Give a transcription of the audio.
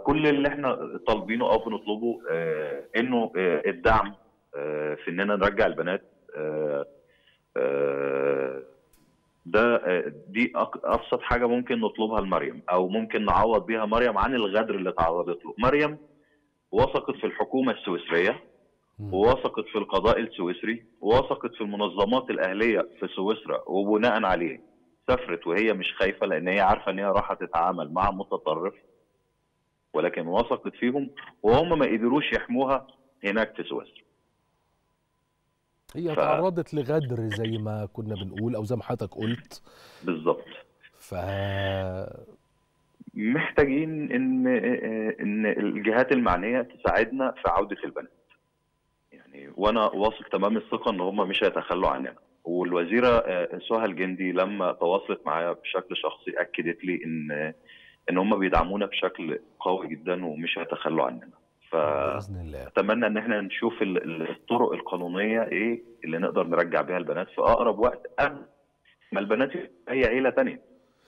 فكل اللي احنا طالبينه او بنطلبه آه، انه آه، الدعم آه، في اننا نرجع البنات آه، آه، ده آه، دي أق- ابسط حاجه ممكن نطلبها لمريم او ممكن نعوض بيها مريم عن الغدر اللي تعرضت له مريم وثقت في الحكومه السويسريه مم. ووثقت في القضاء السويسري ووثقت في المنظمات الاهليه في سويسرا وبناء عليه سافرت وهي مش خايفه لان هي عارفه ان هي راح تتعامل مع متطرف ولكن وثقت فيهم وهم ما قدروش يحموها هناك في سويسرا هي ف- تعرضت لغدر زي ما كنا بنقول او زي ما حضرتك قلت بالظبط ف محتاجين ان ان الجهات المعنيه تساعدنا في عوده البنات يعني وانا واثق تمام الثقه ان هم مش هيتخلوا عننا والوزيره آه، سهى الجندي لما تواصلت معايا بشكل شخصي اكدت لي ان ان هم بيدعمونا بشكل قوي جدا ومش هيتخلوا عننا باذن الله فاتمنى ان احنا نشوف ال- ال- الطرق القانونيه ايه اللي نقدر نرجع بيها البنات في اقرب وقت قبل ما البنات يبقى هي عيله تانية